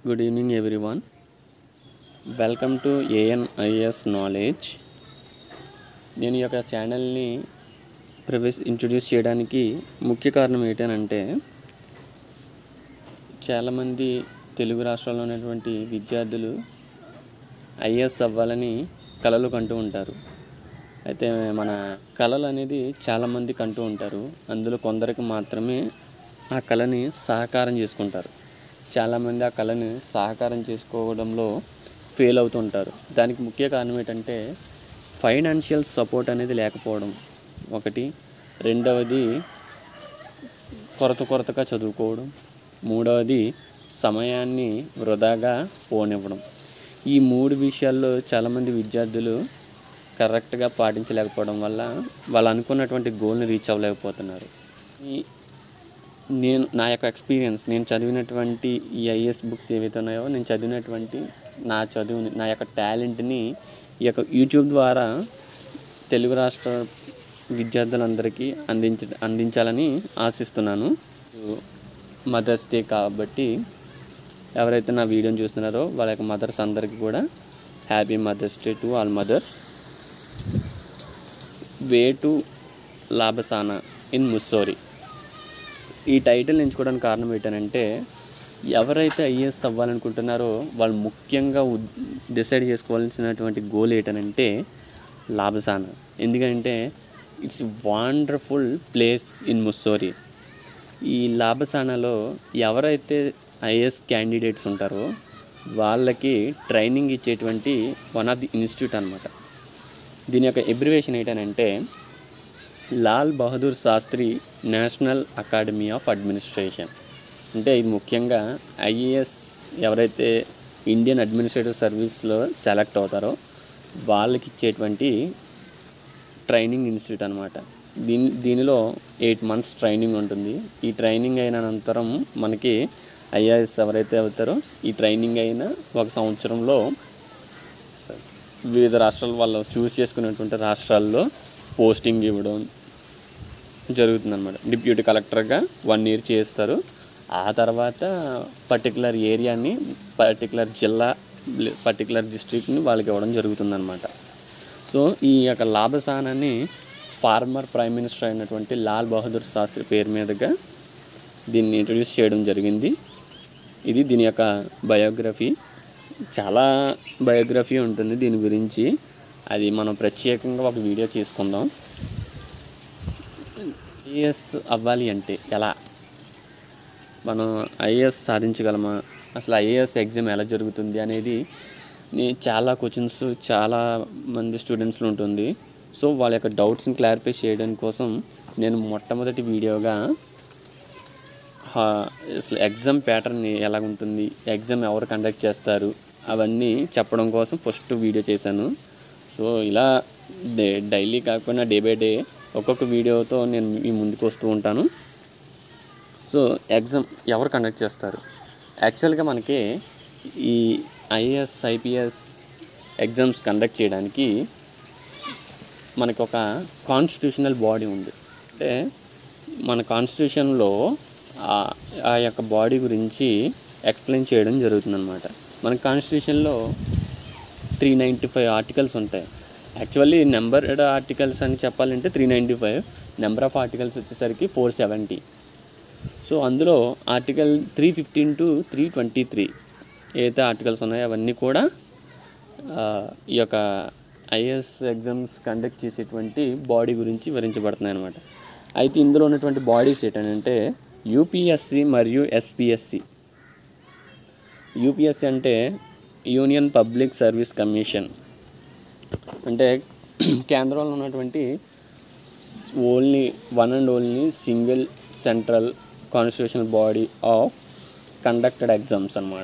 good evening everyone welcome to ANIS knowledge నేను ఈ యొక్క ఛానల్ని ప్రవేశ ఇంట్రడ్యూస్ చేయడానికి ముఖ్య కారణం ఏంటంటే చాలామంది తెలుగు రాష్ట్రాల్లో ఉన్నటువంటి విద్యార్థులు ఐఏఎస్ అవ్వాలని కలలు కంటూ ఉంటారు అయితే మన కళలు అనేది చాలామంది కంటూ ఉంటారు అందులో కొందరికి మాత్రమే ఆ కళని సహకారం చేసుకుంటారు చాలామంది ఆ కళని సహకారం చేసుకోవడంలో ఫెయిల్ అవుతుంటారు దానికి ముఖ్య కారణం ఏంటంటే ఫైనాన్షియల్ సపోర్ట్ అనేది లేకపోవడం ఒకటి రెండవది కొరత కొరతగా చదువుకోవడం మూడవది సమయాన్ని వృధాగా పోనివ్వడం ఈ మూడు విషయాల్లో చాలామంది విద్యార్థులు కరెక్ట్గా పాటించలేకపోవడం వల్ల వాళ్ళు అనుకున్నటువంటి గోల్ని రీచ్ అవ్వలేకపోతున్నారు ఈ నేను నా యొక్క ఎక్స్పీరియన్స్ నేను చదివినటువంటి ఈ ఐఎస్ బుక్స్ ఏవైతే ఉన్నాయో నేను చదివినటువంటి నా చదువుని నా యొక్క టాలెంట్ని ఈ యొక్క యూట్యూబ్ ద్వారా తెలుగు రాష్ట్ర విద్యార్థులందరికీ అందించ అందించాలని ఆశిస్తున్నాను మదర్స్ డే కాబట్టి ఎవరైతే నా వీడియోని చూస్తున్నారో వాళ్ళ యొక్క మదర్స్ అందరికీ కూడా happy mothers day to all mothers way to LBSNAA in Mussoorie ఈ టైటిల్ ఎంచుకోవడానికి కారణం ఏంటంటే ఎవరైతే ఐఏఎస్ అవ్వాలనుకుంటున్నారో వాళ్ళు ముఖ్యంగా డిసైడ్ చేసుకోవాల్సినటువంటి గోల్ ఏంటంటే లాభసాన ఎందుకంటే it's wonderful place in Mussoorie ఈ లాభసానలో ఎవరైతే ఐఏఎస్ క్యాండిడేట్స్ ఉంటారో వాళ్ళకి ట్రైనింగ్ ఇచ్చేటువంటి వన్ ఆఫ్ ది ఇన్స్టిట్యూట్ అనమాట దీని యొక్క ఎబ్రివేషన్ ఏంటంటే Lal Bahadur Shastri national academy of administration అంటే ఇది ముఖ్యంగా ఐఏఎస్ ఎవరైతే ఇండియన్ అడ్మినిస్ట్రేటివ్ సర్వీస్లో సెలెక్ట్ అవుతారో వాళ్ళకి ఇచ్చేటువంటి ట్రైనింగ్ ఇన్స్టిట్యూట్ అనమాట దీని దీనిలో ఎయిట్ మంత్స్ ట్రైనింగ్ ఉంటుంది ఈ ట్రైనింగ్ అయిన అనంతరం మనకి ఐఏఎస్ ఎవరైతే అవుతారో ఈ ట్రైనింగ్ అయిన ఒక సంవత్సరంలో వివిధ రాష్ట్రాలు వాళ్ళు చూస్ చేసుకున్నటువంటి రాష్ట్రాల్లో పోస్టింగ్ ఇవ్వడం జరుగుతుందన్నమాట డిప్యూటీ కలెక్టర్గా వన్ ఇయర్ చేస్తారు ఆ తర్వాత పర్టికులర్ ఏరియాని పర్టికులర్ జిల్లా పర్టికులర్ డిస్ట్రిక్ట్ని వాళ్ళకి ఇవ్వడం జరుగుతుందన్నమాట సో ఈ యొక్క లాభసానాన్ని ఫార్మర్ ప్రైమ్ మినిస్టర్ అయినటువంటి లాల్ బహదూర్ శాస్త్రి పేరు మీదుగా దీన్ని ఇంట్రడ్యూస్ చేయడం జరిగింది ఇది దీని యొక్క బయోగ్రఫీ చాలా బయోగ్రఫీ ఉంటుంది దీని గురించి అది మనం ప్రత్యేకంగా ఒక వీడియో చేసుకుందాం ఐఏఎస్ అవ్వాలి అంటే ఎలా మనం ఐఏఎస్ సాధించగలమా అసలు ఐఏఎస్ ఎగ్జామ్ ఎలా జరుగుతుంది అనేది నే- చాలా క్వశ్చన్స్ చాలా మంది స్టూడెంట్స్లో ఉంటుంది సో వాళ్ళ యొక్క డౌట్స్ని క్లారిఫై చేయడం కోసం నేను మొట్టమొదటి వీడియోగా హా- అసలు ఎగ్జామ్ ప్యాటర్న్ ఎలా ఉంటుంది ఎగ్జామ్ ఎవరు కండక్ట్ చేస్తారు అవన్నీ చెప్పడం కోసం ఫస్ట్ వీడియో చేశాను సో ఇలా డే డైలీ కాకపోయినా డే బై డే ఒక్కొక్క వీడియోతో నేను మీ ముందుకు వస్తూ ఉంటాను సో ఎగ్జామ్ ఎవరు కండక్ట్ చేస్తారు యాక్చువల్గా మనకి ఈ ఐఏఎస్ ఐపీఎస్ ఎగ్జామ్స్ కండక్ట్ చేయడానికి మనకి ఒక కాన్స్టిట్యూషనల్ బాడీ ఉంది అంటే మన కాన్స్టిట్యూషన్లో ఆ- ఆ యొక్క బాడీ గురించి ఎక్స్ప్లెయిన్ చేయడం జరుగుతుందన్నమాట మన కాన్స్టిట్యూషన్లో త్రీ నైంటీ ఫైవ్ ఆర్టికల్స్ ఉంటాయి యాక్చువల్లీ నెంబర్డ్ ఆర్టికల్స్ అని చెప్పాలంటే three ninety five number of articles వచ్చేసరికి ఫోర్ సెవెంటీ సో అందులో article three fifteen to three twenty three ఏదైతే ఆర్టికల్స్ ఉన్నాయో అవన్నీ కూడా ఆ, ఈ యొక్క ఐఏఎస్ ఎగ్జామ్స్ కండక్ట్ చేసేటువంటి బాడీ గురించి వివరించబడుతున్నాయి అనమాట అయితే ఇందులో ఉన్నటువంటి బాడీస్ ఏంటంటే యూపీఎస్సి మరియు ఎస్పిఎస్సి యూపీఎస్సి అంటే యూనియన్ పబ్లిక్ సర్వీస్ కమిషన్ అంటే కేంద్రంలో ఉన్నటువంటి only one and only single central constitutional body of conducted exams అన్నమాట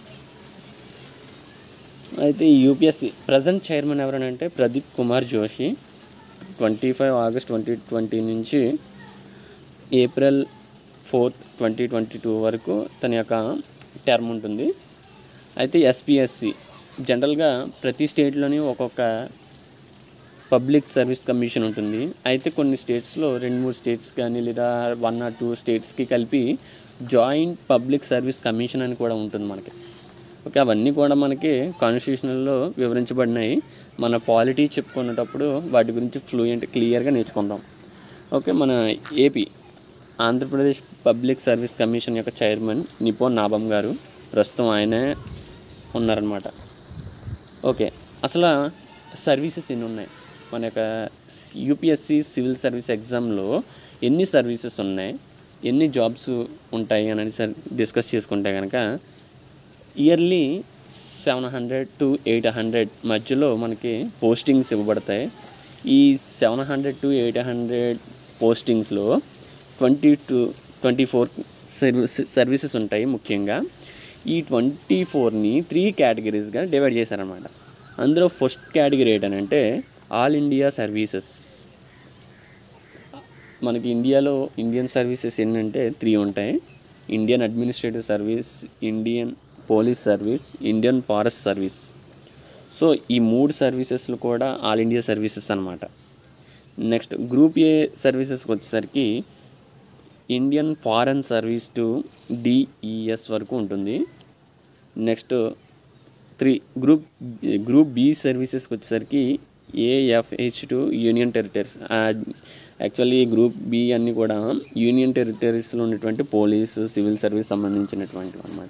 అయితే ఈ యూపీఎస్సి ప్రజెంట్ చైర్మన్ ఎవరనంటే Pradeep Kumar Joshi twenty five August twenty twenty నుంచి April fourth twenty twenty two వరకు తన యొక్క టర్మ్ ఉంటుంది అయితే ఎస్పిఎస్సి జనరల్గా ప్రతి స్టేట్లోని ఒక్కొక్క పబ్లిక్ సర్వీస్ కమిషన్ ఉంటుంది అయితే కొన్ని స్టేట్స్లో రెండు మూడు స్టేట్స్ కానీ లేదా వన్ ఆర్ టూ స్టేట్స్కి కలిపి జాయింట్ పబ్లిక్ సర్వీస్ కమిషన్ అని కూడా ఉంటుంది మనకి ఓకే అవన్నీ కూడా మనకి కాన్స్టిట్యూషనల్లో వివరించబడినాయి మన పాలిటీ చెప్పుకునేటప్పుడు వాటి గురించి ఫ్లూయెంట్ క్లియర్గా నేర్చుకుందాం ఓకే మన AP Andhra Pradesh public service commission యొక్క చైర్మన్ నిపోన్ నాబం గారు ప్రస్తుతం ఆయనే ఉన్నారనమాట ఓకే అసలు సర్వీసెస్ ఎన్ని ఉన్నాయి మన యొక్క యూపీఎస్సి సివిల్ సర్వీస్ ఎగ్జామ్లో ఎన్ని సర్వీసెస్ ఉన్నాయి ఎన్ని జాబ్స్ ఉంటాయి అనేది సర్ డిస్కస్ చేసుకుంటే కనుక yearly seven hundred to eight hundred మధ్యలో మనకి పోస్టింగ్స్ ఇవ్వబడతాయి ఈ seven hundred to eight hundred పోస్టింగ్స్లో twenty two twenty four service services ఉంటాయి ముఖ్యంగా ఈ ట్వంటీ ఫోర్ని త్రీ కేటగిరీస్గా డివైడ్ చేశారనమాట అందులో ఫస్ట్ కేటగిరీ ఏంటంటే ఆల్ ఇండియా సర్వీసెస్ మనకి ఇండియాలో ఇండియన్ సర్వీసెస్ ఏంటంటే త్రీ ఉంటాయి Indian administrative service Indian police service Indian forest service so ఈ మూడు సర్వీసెస్లు కూడా ఆల్ ఇండియా సర్వీసెస్ అనమాట నెక్స్ట్ గ్రూప్ ఏ సర్వీసెస్కి వచ్చేసరికి Indian foreign service to DES వరకు ఉంటుంది next three group group B సర్వీసెస్కి వచ్చేసరికి AFH to union territories actually group B అన్నీ కూడా యూనియన్ టెరిటరీస్లో ఉన్నటువంటి పోలీసు సివిల్ సర్వీస్ సంబంధించినటువంటివి అనమాట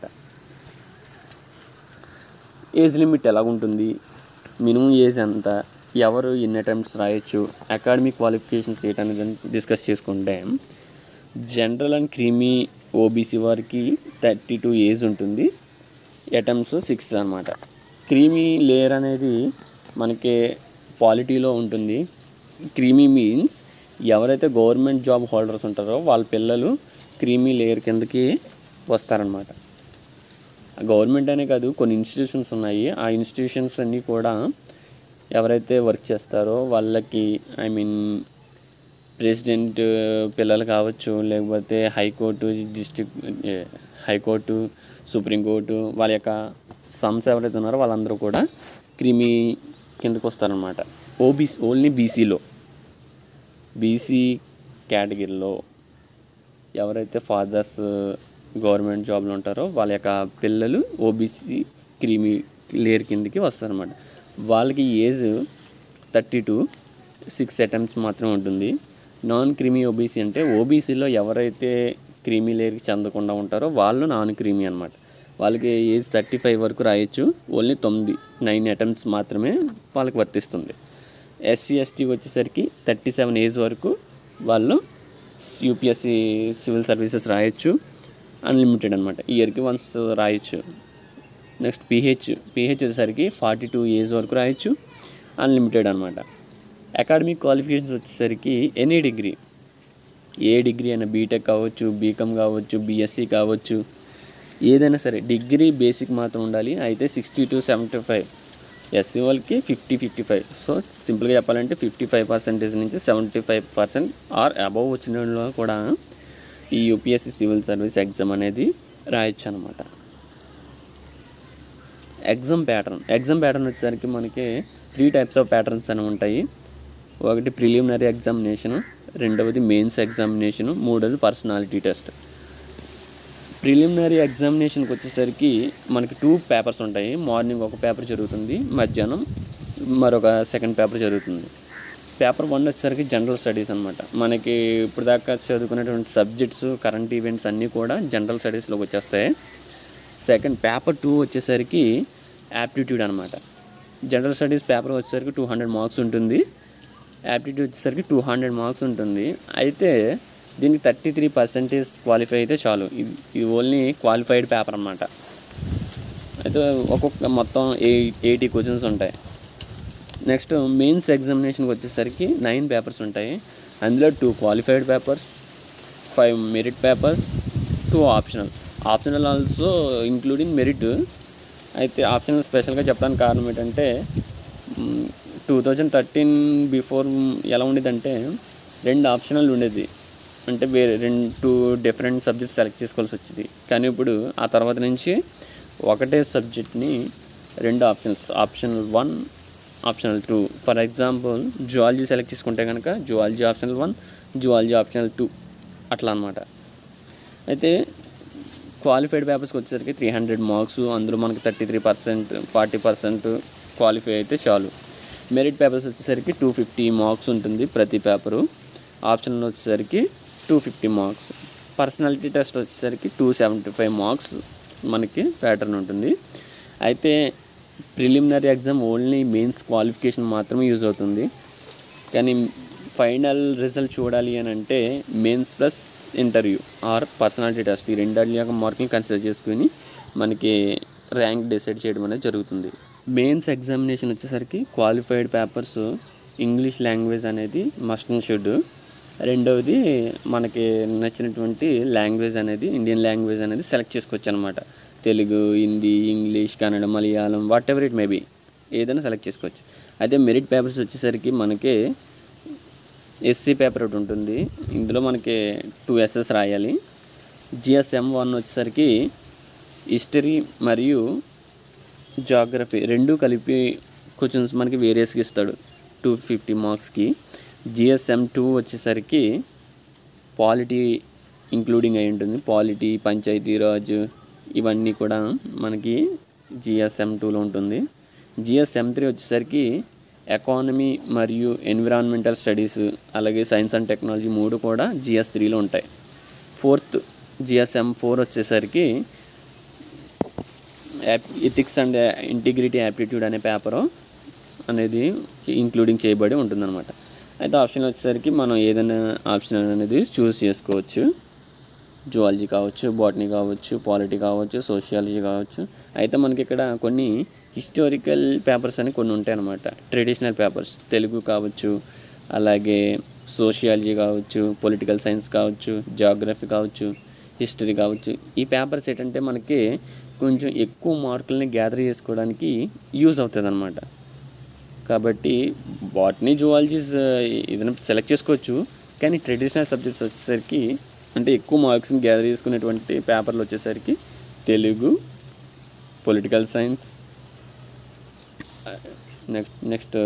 ఏజ్ లిమిట్ ఎలా ఉంటుంది మినిమం ఏజ్ ఎంత ఎవరు ఎన్ని అటెంప్ట్స్ రాయొచ్చు అకాడమిక్ క్వాలిఫికేషన్స్ ఏంటనేది డిస్కస్ చేసుకుంటే జనరల్ అండ్ క్రీమీ ఓబీసీ వారికి థర్టీ టూ ఏజ్ ఉంటుంది అటెంప్ట్స్ సిక్స్ అనమాట క్రీమీ లేయర్ అనేది మనకి పాలిటీలో ఉంటుంది క్రీమీ మీన్స్ ఎవరైతే గవర్నమెంట్ జాబ్ హోల్డర్స్ ఉంటారో వాళ్ళ పిల్లలు క్రీమీ లేయర్ కిందకి వస్తారనమాట గవర్నమెంట్ అనే కాదు కొన్ని ఇన్స్టిట్యూషన్స్ ఉన్నాయి ఆ ఇన్స్టిట్యూషన్స్ అన్నీ కూడా ఎవరైతే వర్క్ చేస్తారో వాళ్ళకి ఐ మీన్ ప్రెసిడెంట్ పిల్లలు కావచ్చు లేకపోతే హైకోర్టు డిస్ట్రిక్ట్ హైకోర్టు సుప్రీంకోర్టు వాళ్ళ యొక్క సమ్స్ ఎవరైతే ఉన్నారో వాళ్ళందరూ కూడా క్రిమి కిందకు వస్తారనమాట ఓబీసీ ఓన్లీ బీసీలో బీసీ కేటగిరీలో ఎవరైతే ఫాదర్స్ గవర్నమెంట్ జాబ్లో ఉంటారో వాళ్ళ యొక్క పిల్లలు ఓబీసీ క్రీమీ లేయర్ కిందకి వస్తారనమాట వాళ్ళకి age thirty two six attempts మాత్రమే ఉంటుంది నాన్ క్రీమీ ఓబీసీ అంటే ఓబీసీలో ఎవరైతే క్రీమీ లేయర్కి చెందకుండా ఉంటారో వాళ్ళు నాన్ క్రీమీ అనమాట వాళ్ళకి ఏజ్ థర్టీ ఫైవ్ వరకు రాయొచ్చు ఓన్లీ తొమ్మిది నైన్ అటెంప్ట్స్ మాత్రమే వాళ్ళకి వర్తిస్తుంది ఎస్సీ ఎస్టీకి వచ్చేసరికి థర్టీ సెవెన్ ఏజ్ వరకు వాళ్ళు యూపీఎస్సి సివిల్ సర్వీసెస్ రాయొచ్చు అన్లిమిటెడ్ అనమాట ఇయర్కి వన్స్ రాయొచ్చు నెక్స్ట్ పీహెచ్ పీహెచ్ వచ్చేసరికి ఫార్టీ టూ ఏజ్ వరకు రాయొచ్చు అన్లిమిటెడ్ అనమాట అకాడమిక్ క్వాలిఫికేషన్స్ వచ్చేసరికి ఎనీ డిగ్రీ ఏ డిగ్రీ అయినా బీటెక్ కావచ్చు బీకామ్ కావచ్చు బీఎస్సీ కావచ్చు ఏదైనా సరే డిగ్రీ బేసిక్ మాత్రం ఉండాలి అయితే sixty to seventy five SC వాళ్ళకి ఫిఫ్టీ ఫిఫ్టీ ఫైవ్ సో సింపుల్గా చెప్పాలంటే ఫిఫ్టీ ఫైవ్ పర్సెంటేజ్ నుంచి seventy five percent or above వచ్చిన వాళ్ళు కూడా ఈ యూపీఎస్సీ సివిల్ సర్వీస్ ఎగ్జామ్ అనేది రాయొచ్చు అనమాట ఎగ్జామ్ ప్యాటర్న్ ఎగ్జామ్ ప్యాటర్న్ వచ్చేసరికి మనకి త్రీ టైప్స్ ఆఫ్ ప్యాటర్న్స్ అని ఉంటాయి ఒకటి ప్రిలిమినరీ ఎగ్జామినేషన్ రెండవది మెయిన్స్ ఎగ్జామినేషన్ మూడవది పర్సనాలిటీ టెస్ట్ ప్రిలిమినరీ ఎగ్జామినేషన్కి వచ్చేసరికి మనకి టూ పేపర్స్ ఉంటాయి మార్నింగ్ ఒక పేపర్ జరుగుతుంది మధ్యాహ్నం మరొక సెకండ్ పేపర్ జరుగుతుంది పేపర్ వన్ వచ్చేసరికి జనరల్ స్టడీస్ అనమాట మనకి ఇప్పుడు దాకా చదువుకునేటువంటి సబ్జెక్ట్స్ కరెంట్ ఈవెంట్స్ అన్నీ కూడా జనరల్ స్టడీస్లోకి వచ్చేస్తాయి సెకండ్ పేపర్ టూ వచ్చేసరికి యాప్టిట్యూడ్ అనమాట జనరల్ స్టడీస్ పేపర్ వచ్చేసరికి టూ హండ్రెడ్ మార్క్స్ ఉంటుంది యాప్టిట్యూడ్ వచ్చేసరికి టూ హండ్రెడ్ మార్క్స్ ఉంటుంది అయితే దీనికి థర్టీ త్రీ పర్సెంటేజ్ క్వాలిఫై అయితే చాలు ఇది ఇది ఓన్లీ క్వాలిఫైడ్ పేపర్ అనమాట అయితే ఒక్కొక్క మొత్తం ఎయిట్ ఎయిటీ క్వశ్చన్స్ ఉంటాయి నెక్స్ట్ మెయిన్స్ ఎగ్జామినేషన్కి వచ్చేసరికి నైన్ పేపర్స్ ఉంటాయి అందులో two qualified papers five merit papers two optional optional also including merit అయితే ఆప్షనల్ స్పెషల్గా చెప్పడానికి కారణం ఏంటంటే టూ థౌజండ్ థర్టీన్ బిఫోర్ ఎలా ఉండేదంటే రెండు ఆప్షనల్ ఉండేది అంటే వేరే రెండు టూ డిఫరెంట్ సబ్జెక్ట్స్ సెలెక్ట్ చేసుకోవాల్సి వచ్చింది కానీ ఇప్పుడు ఆ తర్వాత నుంచి ఒకటే సబ్జెక్ట్ని రెండు options optional one optional two for example zoology select చేసుకుంటే కనుక zoology optional one zoology optional two అట్లా అనమాట అయితే క్వాలిఫైడ్ పేపర్స్కి వచ్చేసరికి త్రీ హండ్రెడ్ మార్క్స్ అందులో మనకి thirty three percent forty percent qualify అయితే చాలు మెరిట్ పేపర్స్ వచ్చేసరికి టూ ఫిఫ్టీ మార్క్స్ ఉంటుంది ప్రతి పేపరు ఆప్షనల్ వచ్చేసరికి two fifty marks personality test వచ్చేసరికి టూ సెవెంటీ ఫైవ్ మార్క్స్ మనకి ప్యాటర్న్ ఉంటుంది అయితే preliminary exam only mains qualification మాత్రమే యూజ్ అవుతుంది కానీ ఫైనల్ రిజల్ట్ చూడాలి అని అంటే mains plus interview or personality test ఈ రెండు యొక్క మార్కులు కన్సిడర్ చేసుకుని మనకి ర్యాంక్ డిసైడ్ చేయడం అనేది జరుగుతుంది మెయిన్స్ ఎగ్జామినేషన్ వచ్చేసరికి క్వాలిఫైడ్ పేపర్స్ ఇంగ్లీష్ లాంగ్వేజ్ అనేది మస్ట్ అండ్ షుడ్ రెండవది మనకి నచ్చినటువంటి లాంగ్వేజ్ అనేది ఇండియన్ లాంగ్వేజ్ అనేది సెలెక్ట్ చేసుకోవచ్చు అనమాట Telugu Hindi English Kannada Malayalam whatever it maybe ఏదైనా సెలెక్ట్ చేసుకోవచ్చు అయితే మెరిట్ పేపర్స్ వచ్చేసరికి మనకి ఎస్సీ పేపర్ ఒకటి ఉంటుంది ఇందులో మనకి టూ ఎస్ఎస్ రాయాలి జిఎస్ఎం వన్ వచ్చేసరికి హిస్టరీ మరియు జాగ్రఫీ రెండు కలిపి క్వశ్చన్స్ మనకి వేరియస్గా ఇస్తాడు టూ ఫిఫ్టీ మార్క్స్కి జిఎస్ఎం టూ వచ్చేసరికి పాలిటీ ఇంక్లూడింగ్ అయి ఉంటుంది పాలిటీ పంచాయతీరాజ్ ఇవన్నీ కూడా మనకి జిఎస్ఎం టూలో ఉంటుంది జిఎస్ఎం త్రీ వచ్చేసరికి ఎకానమీ మరియు ఎన్విరాన్మెంటల్ స్టడీస్ అలాగే సైన్స్ అండ్ టెక్నాలజీ మూడు కూడా జిఎస్ త్రీలో ఉంటాయి ఫోర్త్ జిఎస్ఎం ఫోర్ వచ్చేసరికి ఎథిక్స్ అండ్ ఇంటిగ్రిటీ యాప్టిట్యూడ్ అనే పేపరు అనేది ఇంక్లూడింగ్ చేయబడి ఉంటుందన్నమాట అయితే ఆప్షన్ వచ్చేసరికి మనం ఏదైనా ఆప్షన్ అనేది చూస్ చేసుకోవచ్చు జువాలజీ కావచ్చు బాటనీ కావచ్చు పాలిటీ కావచ్చు సోషియాలజీ కావచ్చు అయితే మనకి ఇక్కడ కొన్ని హిస్టారికల్ పేపర్స్ అని కొన్ని ఉంటాయి అన్నమాట ట్రెడిషనల్ పేపర్స్ తెలుగు కావచ్చు అలాగే సోషియాలజీ కావచ్చు పొలిటికల్ సైన్స్ కావచ్చు జాగ్రఫీ కావచ్చు హిస్టరీ కావచ్చు ఈ పేపర్స్ ఏంటంటే మనకి కొంచెం ఎక్కువ మార్కులని గ్యాదర్ చేసుకోవడానికి యూజ్ అవుతుంది అనమాట కాబట్టి బాటనీ జువాలజీస్ ఏదైనా సెలెక్ట్ చేసుకోవచ్చు కానీ ట్రెడిషనల్ సబ్జెక్ట్స్ వచ్చేసరికి అంటే ఎక్కువ మార్క్స్ని గ్యాదర్ చేసుకునేటువంటి పేపర్లు వచ్చేసరికి Telugu political science next next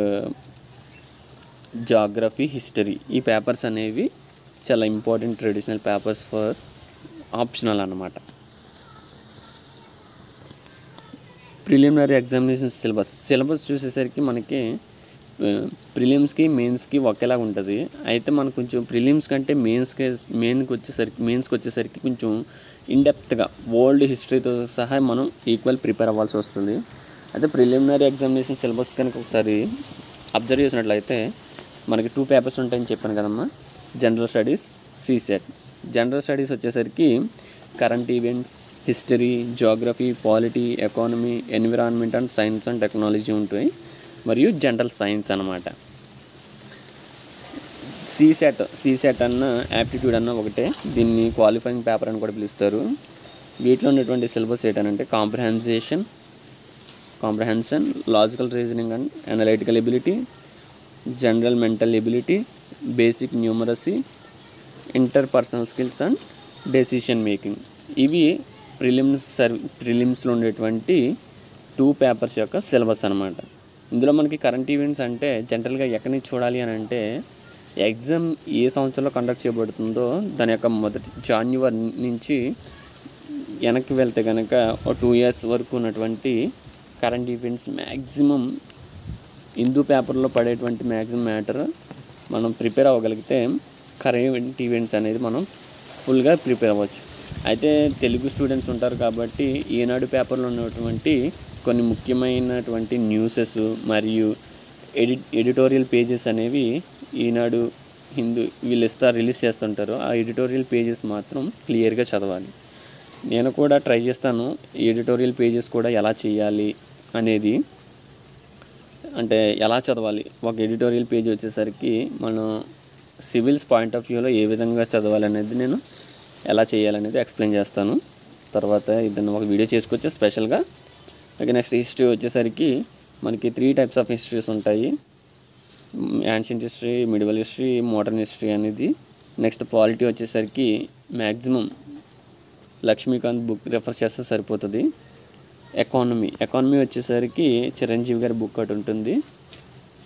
geography history ఈ పేపర్స్ అనేవి చాలా important traditional papers for optional అన్నమాట ప్రిలిమినరీ ఎగ్జామినేషన్ సిలబస్ సిలబస్ చూసేసరికి మనకి ప్రిలిమ్స్కి మెయిన్స్కి ఒకేలాగా ఉంటుంది అయితే మనకు కొంచెం ప్రిలిమ్స్ కంటే మెయిన్స్కి మెయిన్కి వచ్చేసరికి మెయిన్స్కి వచ్చేసరికి కొంచెం ఇన్డెప్త్గా వరల్డ్ హిస్టరీతో సహా మనం ఈక్వల్ ప్రిపేర్ అవ్వాల్సి వస్తుంది అయితే ప్రిలిమినరీ ఎగ్జామినేషన్ సిలబస్ కనుక ఒకసారి అబ్జర్వ్ చేసినట్లయితే మనకి టూ పేపర్స్ ఉంటాయని చెప్పాను కదమ్మా general studies CSAT general studies వచ్చేసరికి current events history geography polity economy environment and science and technology ఉంటాయి మరియు జనరల్ సైన్స్ అనమాట సీసెట్ సీసెట్ అన్న యాప్టిట్యూడ్ అన్న ఒకటే దీన్ని క్వాలిఫైయింగ్ పేపర్ అని కూడా పిలుస్తారు వీటిలో ఉన్నటువంటి సిలబస్ ఏంటంటే comprehension comprehension logical reasoning and analytical ability general mental ability basic numeracy interpersonal skills and decision making ఇవి ప్రిలిమ్స్ సర్వ్ ప్రిలిమ్స్లో ఉండేటువంటి టూ పేపర్స్ యొక్క సిలబస్ అనమాట ఇందులో మనకి కరెంట్ ఈవెంట్స్ అంటే జనరల్గా ఎక్కడి నుంచి చూడాలి అని అంటే ఎగ్జామ్ ఏ సంవత్సరంలో కండక్ట్ చేయబడుతుందో దాని యొక్క మొదటి జాన్యువరి నుంచి వెనక్కి వెళ్తే కనుక ఒక టూ ఇయర్స్ వరకు ఉన్నటువంటి కరెంట్ ఈవెంట్స్ మ్యాక్సిమం హిందూ పేపర్లో పడేటువంటి మ్యాక్సిమం మ్యాటర్ మనం ప్రిపేర్ అవ్వగలిగితే కరెంట్ ఈవెంట్స్ అనేది మనం ఫుల్గా ప్రిపేర్ అవ్వచ్చు అయితే తెలుగు స్టూడెంట్స్ ఉంటారు కాబట్టి ఈనాడు పేపర్లో ఉన్నటువంటి కొన్ని ముఖ్యమైనటువంటి న్యూసెస్ మరియు ఎడి ఎడిటోరియల్ పేజెస్ అనేవి ఈనాడు హిందూ వీళ్ళు ఇస్తారు రిలీజ్ చేస్తుంటారు ఆ ఎడిటోరియల్ పేజెస్ మాత్రం క్లియర్గా చదవాలి నేను కూడా ట్రై చేస్తాను ఈ ఎడిటోరియల్ పేజెస్ కూడా ఎలా చేయాలి అనేది అంటే ఎలా చదవాలి ఒక ఎడిటోరియల్ పేజ్ వచ్చేసరికి మనం సివిల్స్ పాయింట్ ఆఫ్ వ్యూలో ఏ విధంగా చదవాలి అనేది నేను ఎలా చేయాలనేది ఎక్స్ప్లెయిన్ చేస్తాను తర్వాత ఇద్దరు ఒక వీడియో చేసుకోవచ్చు స్పెషల్గా అలాగే నెక్స్ట్ హిస్టరీ వచ్చేసరికి మనకి త్రీ టైప్స్ ఆఫ్ హిస్టరీస్ ఉంటాయి ancient history medieval history modern history అనేది నెక్స్ట్ పాలిటీ వచ్చేసరికి మ్యాక్సిమం లక్ష్మీకాంత్ బుక్ రెఫర్ చేస్తే సరిపోతుంది ఎకానమీ ఎకానమీ వచ్చేసరికి చిరంజీవి గారి బుక్ ఒకటి ఉంటుంది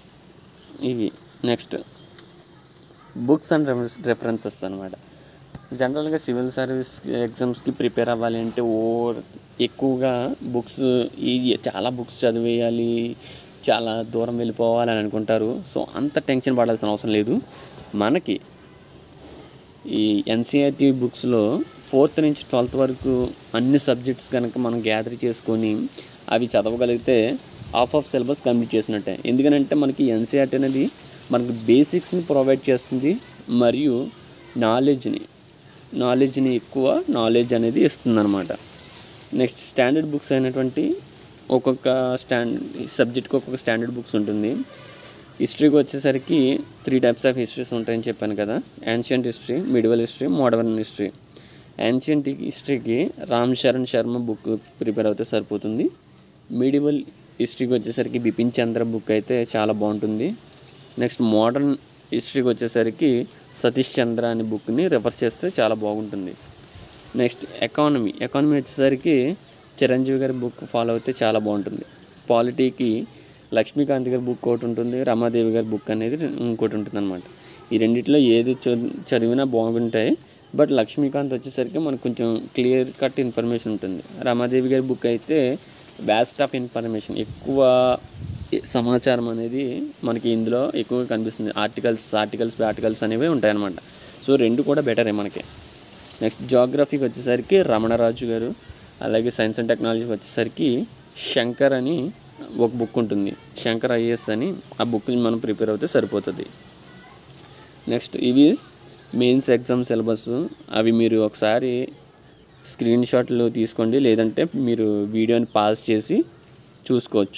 ఇవి నెక్స్ట్ బుక్స్ అండ్ రెఫరెన్సెస్ అనమాట జనరల్గా సివిల్ సర్వీస్ ఎగ్జామ్స్కి ప్రిపేర్ అవ్వాలి అంటే ఓ ఎక్కువగా బుక్స్ ఈ చాలా బుక్స్ చదివేయాలి చాలా దూరం వెళ్ళిపోవాలి అని అనుకుంటారు సో అంత టెన్షన్ పడాల్సిన అవసరం లేదు మనకి ఈ ఎన్సీఆర్టీ బుక్స్లో ఫోర్త్ నుంచి ట్వెల్త్ వరకు అన్ని సబ్జెక్ట్స్ కనుక మనం గ్యాదర్ చేసుకొని అవి చదవగలిగితే హాఫ్ ఆఫ్ సిలబస్ కంప్లీట్ చేసినట్టే ఎందుకనంటే మనకి ఎన్సీఆర్టీ అనేది మనకి బేసిక్స్ని ప్రొవైడ్ చేస్తుంది మరియు నాలెడ్జ్ని నాలెడ్జ్ని ఎక్కువ నాలెడ్జ్ అనేది ఇస్తుంది అనమాట నెక్స్ట్ స్టాండర్డ్ బుక్స్ అయినటువంటి ఒక్కొక్క స్టాండ్ సబ్జెక్ట్కి ఒక్కొక్క స్టాండర్డ్ బుక్స్ ఉంటుంది హిస్టరీకి వచ్చేసరికి త్రీ టైప్స్ ఆఫ్ హిస్టరీస్ ఉంటాయని చెప్పాను కదా ancient history medieval history modern history ancient హిస్టరీకి రామ్ చరణ్ శర్మ బుక్ ప్రిపేర్ అయితే సరిపోతుంది మిడివల్ హిస్టరీకి వచ్చేసరికి బిపిన్ చంద్ర బుక్ అయితే చాలా బాగుంటుంది నెక్స్ట్ మోడర్న్ హిస్టరీకి వచ్చేసరికి సతీష్ చంద్ర అనే బుక్ని రెఫర్ చేస్తే చాలా బాగుంటుంది నెక్స్ట్ ఎకానమీ ఎకానమీ వచ్చేసరికి చిరంజీవి గారి బుక్ ఫాలో అయితే చాలా బాగుంటుంది పాలిటీకి లక్ష్మీకాంత్ గారి బుక్ ఒకటి ఉంటుంది రమాదేవి గారి బుక్ అనేది ఇంకోటి ఉంటుంది అనమాట ఈ రెండిట్లో ఏది చ- చదివినా బాగుంటాయి బట్ లక్ష్మీకాంత్ వచ్చేసరికి మనకు కొంచెం క్లియర్ కట్ ఇన్ఫర్మేషన్ ఉంటుంది రమాదేవి గారి బుక్ అయితే బ్యాస్ట్ ఆఫ్ ఇన్ఫర్మేషన్ ఎక్కువ సమాచారం అనేది మనకి ఇందులో ఎక్కువగా కనిపిస్తుంది ఆర్టికల్స్ ఆర్టికల్స్ ఆర్టికల్స్ అనేవి ఉంటాయన్నమాట సో రెండు కూడా బెటరే మనకి నెక్స్ట్ జాగ్రఫీకి వచ్చేసరికి రమణరాజు గారు అలాగే సైన్స్ అండ్ టెక్నాలజీకి వచ్చేసరికి శంకర్ అని ఒక బుక్ ఉంటుంది శంకర్ ఐఏఎస్ అని ఆ బుక్ మనం ప్రిపేర్ అవుతే సరిపోతుంది నెక్స్ట్ ఇవి మెయిన్స్ ఎగ్జామ్ సిలబస్ అవి మీరు ఒకసారి స్క్రీన్ షాట్లు తీసుకోండి లేదంటే మీరు వీడియోని పాస్ చేసి చూసుకోవచ్చు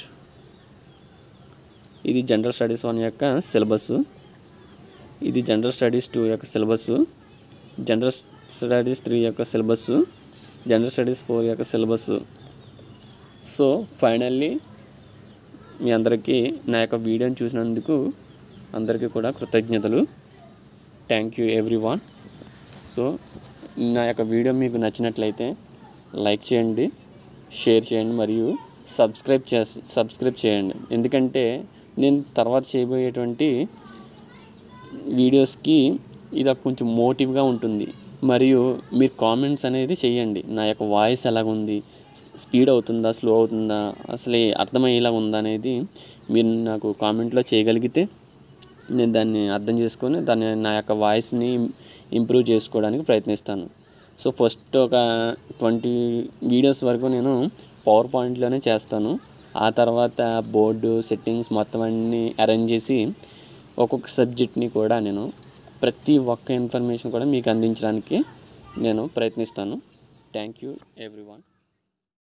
ఇది జనరల్ స్టడీస్ వన్ యొక్క సిలబస్ ఇది జనరల్ స్టడీస్ టూ యొక్క సిలబస్ జనరల్ స్టడీస్ త్రీ యొక్క సిలబస్ జనరల్ స్టడీస్ ఫోర్ యొక్క సిలబస్ సో ఫైనల్లీ మీ అందరికీ నా యొక్క వీడియోని చూసినందుకు అందరికీ కూడా కృతజ్ఞతలు thank you everyone so నా యొక్క వీడియో మీకు నచ్చినట్లయితే లైక్ చేయండి షేర్ చేయండి మరియు సబ్స్క్రైబ్ చే సబ్స్క్రైబ్ చేయండి ఎందుకంటే నేను తర్వాత చేయబోయేటువంటి వీడియోస్కి ఇది ఒక కొంచెం మోటివ్గా ఉంటుంది మరియు మీరు కామెంట్స్ అనేది చేయండి నా యొక్క వాయిస్ ఎలాగుంది స్పీడ్ అవుతుందా స్లో అవుతుందా అసలు అర్థమయ్యేలా ఉందా అనేది మీరు నాకు కామెంట్లో చేయగలిగితే నేను దాన్ని అర్థం చేసుకొని దాన్ని నా యొక్క వాయిస్ని ఇంప్రూవ్ చేసుకోవడానికి ప్రయత్నిస్తాను సో ఫస్ట్ ఒక ట్వంటీ వీడియోస్ వరకు నేను పవర్ పాయింట్లోనే చేస్తాను ఆ తర్వాత బోర్డు సెట్టింగ్స్ మొత్తం అన్నీ అరేంజ్ చేసి ఒక్కొక్క సబ్జెక్ట్ని కూడా నేను ప్రతి ఒక్క ఇన్ఫర్మేషన్ కూడా మీకు అందించడానికి నేను ప్రయత్నిస్తాను థ్యాంక్ యూ ఎవ్రీవన్